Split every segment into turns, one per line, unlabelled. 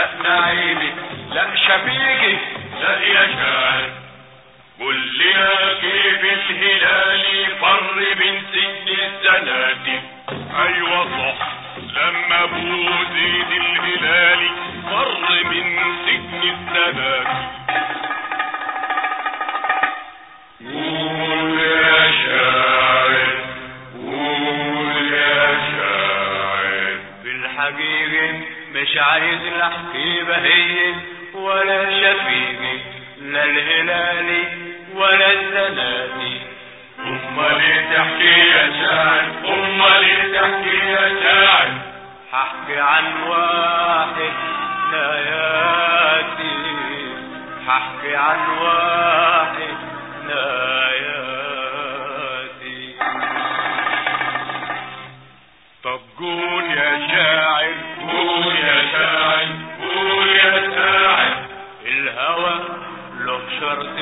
لا نعيمي لا شفيقي لا يا شاعر قل لي يا كيف الهلال فر من سن الزناتي ايوه صح لما بوزيد الهلال فر من سجن الزناتي قول يا شاعر قول يا شاعر
في الحقيقة مش عايز لا احكي بهية ولا شفيقي لا الهلالي ولا الزناتي
امال ايه تحكي يا شاعر امال ايه تحكي يا شاعر
هحكي عن واحد ناياتي هحكي عن واحد ناياتي
طب قول يا شاعر قول يا شاعر قول يا شاعر
الهوى له شرط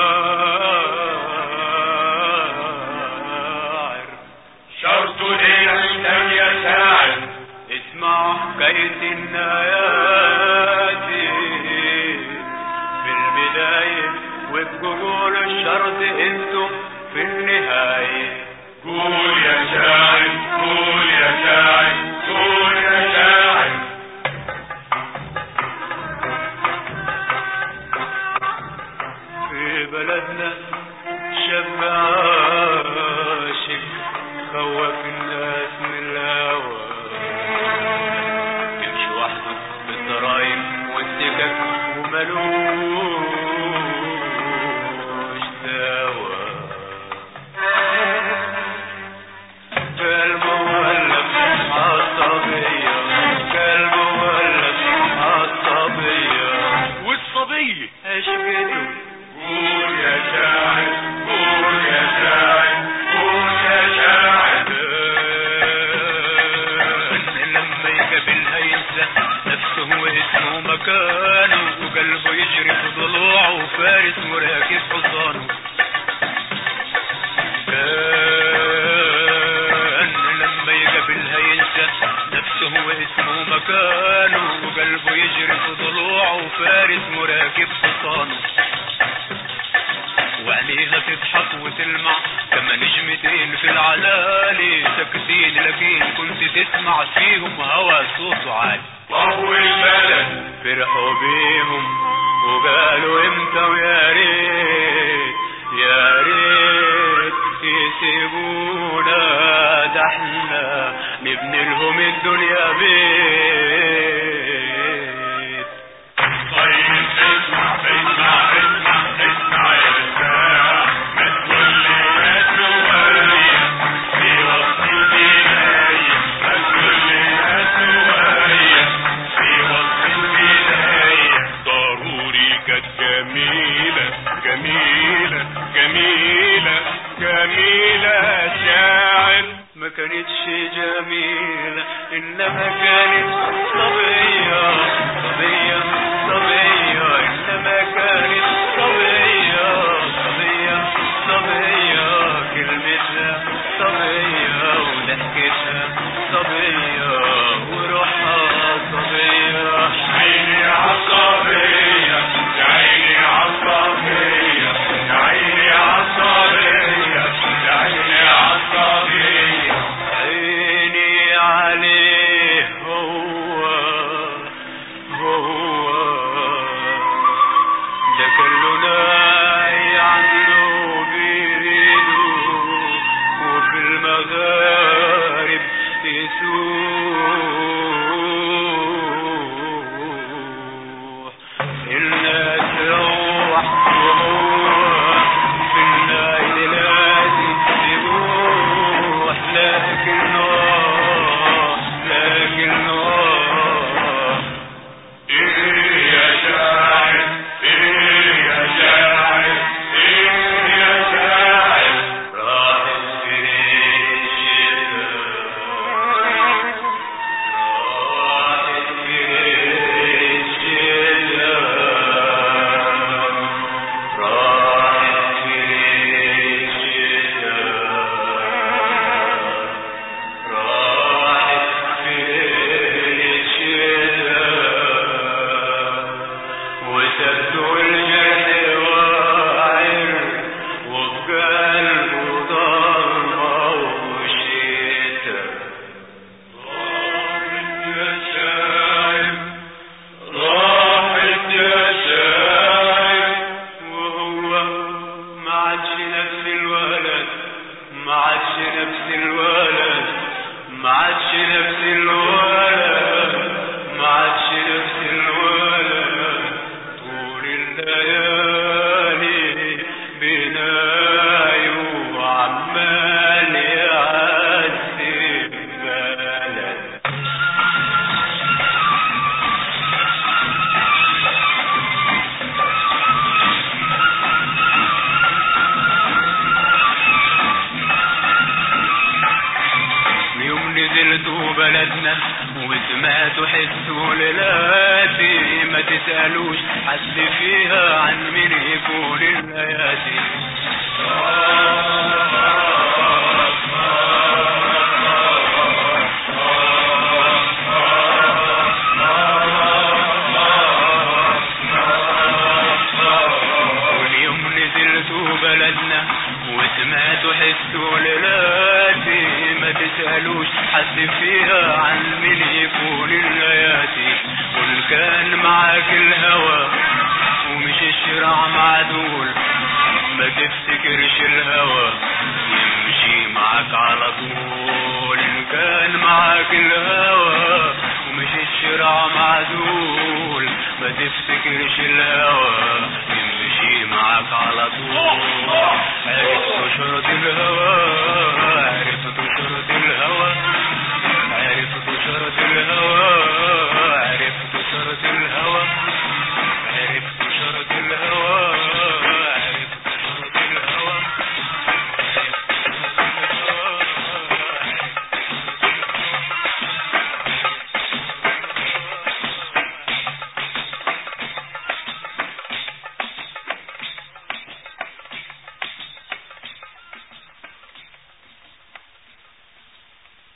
واعر
شرطه ايه عندك يا شاعر
اسمعوا حكاية الناياتي في البداية وبقول الشرط انتم في النهاية
قول يا شاعر قول يا شاعر قول يا شاعر
في بلدنا شاب عاشق خوف الناس من الهوى يمشي وحده بالضرايب والسكك وملوش دوا قلبه مولف عالصبية قلبه مولف عالصبية
والصبية
عشقته
قول يا شاعر قول يا شاعر قول يا شاعر
لما يقابلها ينسى نفسه واسمه ومكانه وقلبه يجري في ضلوعه فارس وراكب حصانه كان لما يقابلها ينسى نفسه واسمه ومكانه وقلبه يجري في ضلوعه فارس وراكب حصانه وعليها تضحك وتلمع كما نجمتين في العلالي ساكتين لكن كنت تسمع فيهم هوا صوته عالي
ضوء البلد
فرحوا بيهم وقالوا امتى ويا ريت يا ريت يسيبونا ده احنا نبني لهم الدنيا بيت
طيب اسمع اسمع اسمع اسمع يا شاعر ما تقول لي يا شوية في وسط البداية ما تقول لي يا شوية في وسط البداية ضروري كانت جميلة جميلة جميلة جميلة شاعر
ما كانتش جميلة إنما كانت صبية صبية صبية إنما كانت صبية صبية صبية كلمتها صبية وضحكتها صبية وروحها صبية
عيني عصبية يا عيني عصبية يا عيني عصبية يا عيني عصبية
عيني عليه هو تسألوش حد فيها عن مين يكون اللياتي واليوم نزلتوا بلدنا وسمعتوا حسوا ليلاتي ما تسألوش حد فيها عن مين يكون اللياتي قل كان معاك الهوى ومش الشرع معدول ما تفتكرش الهوى يمشي معاك على طول ان كان معاك الهوى ومش الشرع معدول